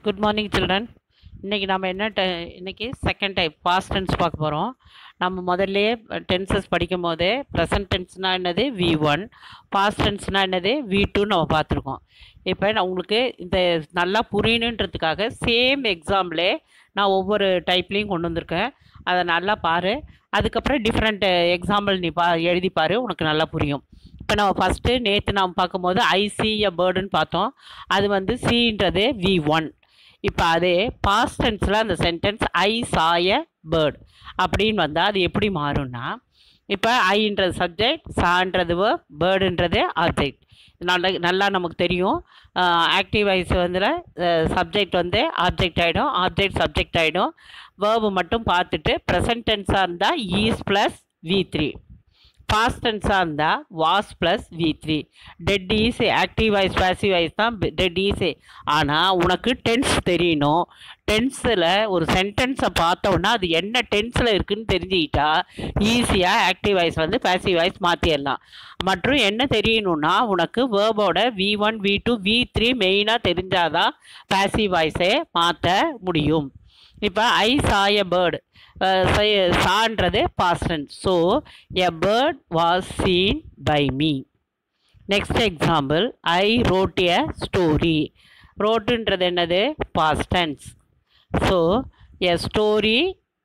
good morning children இன்றைக்கி நம்ம என்ன ட இன்றைக்கி செகண்ட் டைப் பாஸ்ட் டென்ஸ் பார்க்க போகிறோம் நம்ம முதல்ல டென்சஸ் படிக்கும் போதே ப்ரெசன்ட் டென்ஸ்னால் என்னது வி ஒன் பாஸ்ட் டென்ஸ்னால் என்னது வி டூன்னு நம்ம பார்த்துருக்கோம் இப்போ நான் உங்களுக்கு இந்த நல்லா புரியணுன்றதுக்காக சேம் எக்ஸாம்பிளே நான் ஒவ்வொரு டைப்லேயும் கொண்டு வந்திருக்கேன் அதை நல்லா பாரு அதுக்கப்புறம் டிஃப்ரெண்ட் எக்ஸாம்பிள் நீ பா எழுதி பாரு உனக்கு நல்லா புரியும் இப்போ நம்ம ஃபஸ்ட்டு நேற்று நாம் பார்க்கும்போது ஐ சி எ பேர்டுன்னு பார்த்தோம் அது வந்து சின்றது வி ஒன் இப்போ அதே பாஸ்ட் டென்ஸில் அந்த சென்டென்ஸ் ஐ சாய பேர்ட் அப்படின்னு வந்தால் அது எப்படி மாறும்னா இப்போ ஐன்றது சப்ஜெக்ட் சான்றது பேர்டுன்றது ஆப்ஜெக்ட் நல்லா நல்லா நமக்கு தெரியும் ஆக்டிவ் வாய்ஸ் வந்து சப்ஜெக்ட் வந்து ஆப்ஜெக்ட் ஆகிடும் ஆப்ஜெக்ட் சப்ஜெக்ட் ஆகிடும் வேர்பு மட்டும் பார்த்துட்டு ப்ரெசன்ட் டென்ஸாக இருந்தால் is plus V three past டென்ஸாக இருந்தால் was plus V three that is active voice passive voice தான் டெட் ஈஸி ஆனால் உனக்கு டென்ஸ் தெரியணும் டென்ஸில் ஒரு சென்டென்ஸை பார்த்தோன்னா அது என்ன டென்ஸில் இருக்குதுன்னு தெரிஞ்சுக்கிட்டா ஈஸியாக ஆக்டிவ் வாய்ஸ் வந்து பேசிவ் வாய்ஸ் மாற்றிடலாம் மற்றும் என்ன தெரியணும்னா உனக்கு வேர்போட V one V two V three மெயினாக தெரிஞ்சாதான் பேசிவ் வாய்ஸே மாற்ற முடியும் இப்போ ஐ சாய பேர்டு சான்றது past tense so a bird was seen by me next example I wrote a story ரோட்டுன்றது என்னது past tense so a story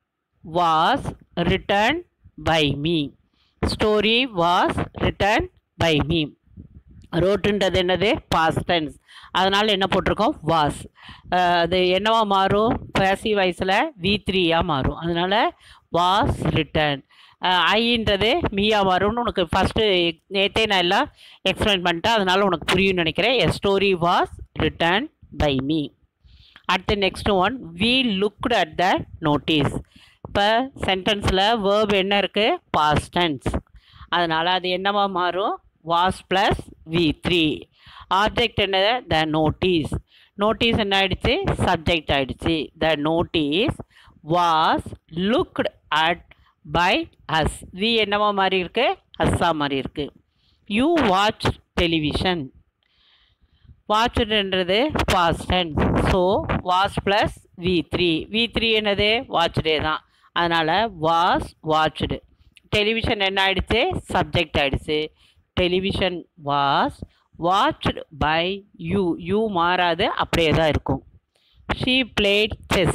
was written by me story was written by me ரோட்டுன்றது என்னது past tense அதனால் என்ன போட்டிருக்கோம் was அது என்னவா மாறும் பேசிவ் வாய்ஸில் வி த்ரீயாக மாறும் அதனால் வாஸ் ரிட்டன் ஐன்றது மீயா வரும்னு உனக்கு ஃபஸ்ட்டு நேற்றே நான் எல்லாம் எக்ஸ்பிளைன் பண்ணிட்டேன் அதனால் உனக்கு புரியும்னு நினைக்கிறேன் a story was written by me அடுத்து next one we looked at the notice இப்போ சென்டென்ஸில் வேர்ப் என்ன இருக்குது பாஸ்டன்ஸ் அதனால் அது என்னவா மாறும் was plus V three object என்னது த நோட்டீஸ் நோட்டீஸ் என்ன ஆயிடுச்சு சப்ஜெக்ட் ஆயிடுச்சு the notice was looked at by us we என்னவா மாதிரி இருக்கு அஸ்ஸா மாதிரி இருக்கு யூ வாட்ச் டெலிவிஷன் வாட்ச்டுன்றது past tense so was plus V three V three என்னது வாட்ச் டே தான் அதனால் வாஸ் வாட்ச்டு டெலிவிஷன் என்ன ஆயிடுச்சு சப்ஜெக்ட் ஆயிடுச்சு television was watched by you you மாறாது அப்படியே தான் இருக்கும் she played chess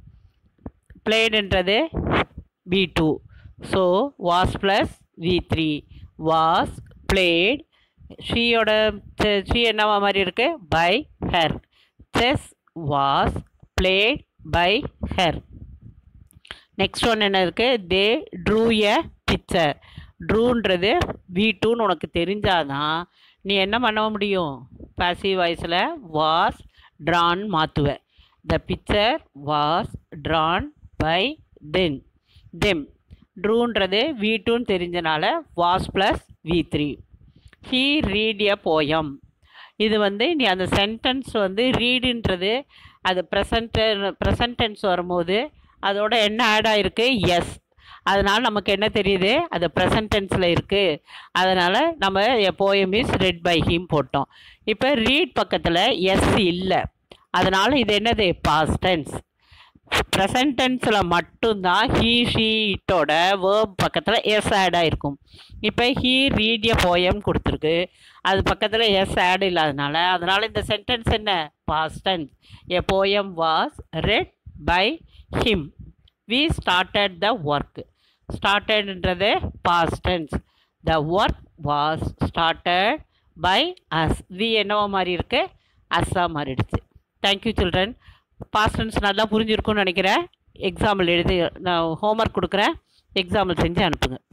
பிளேடுன்றது we two so was plus V three was played ஷீயோட ஷீ என்னவா மாதிரி இருக்குது by her chess was played by her next one என்ன இருக்குது தே ட்ரூ எ பிக்சர் ட்ரூன்றது வி டூன்னு உனக்கு தெரிஞ்சாதான் நீ என்ன பண்ண முடியும் பாசிவ் வாய்ஸில் வாஸ் ட்ரான் மாற்றுவேன் the picture was drawn by then them ட்ரூன்றது வி டூன்னு தெரிஞ்சனால was plus V three he read a poem இது வந்து நீ அந்த சென்டென்ஸ் வந்து ரீடுன்றது அது ப்ரெசன்ட் ப்ரெசன்டென்ஸ் வரும்போது அதோட என்ன ஆட் ஆகிருக்கு எஸ் அதனால் நமக்கு என்ன தெரியுது அது ப்ரெசன்ட் டென்ஸில் இருக்குது அதனால் நம்ம a poem is read by him போட்டோம் இப்போ ரீட் பக்கத்தில் எஸ் இல்லை அதனால் இது என்னது பாஸ்ட் டென்ஸ் ப்ரெசன்ட் டென்ஸில் மட்டும்தான் ஹீ ஷீட்டோட வேர்ப் பக்கத்தில் எஸ் ஆட் ஆகிருக்கும் இப்போ ஹீ ரீட் எ போயம் கொடுத்துருக்கு அது பக்கத்தில் எஸ் ஆட் இல்லாதனால அதனால் இந்த சென்டென்ஸ் என்ன past tense a poem was read by him we started the work ஸ்டார்டட்ன்றது past tense the work was started by us we என்னவோ மாதிரி இருக்கு அஸ்ஸாக மாறிடுச்சு தேங்க்யூ சில்ட்ரன் பாஸ்ட் டென்ஸ் நல்லா புரிஞ்சிருக்கும்னு நினைக்கிறேன் எக்ஸாம்பிள் எழுதி நான் ஹோம்ஒர்க் கொடுக்குறேன் எக்ஸாம்பிள் செஞ்சு அனுப்புங்க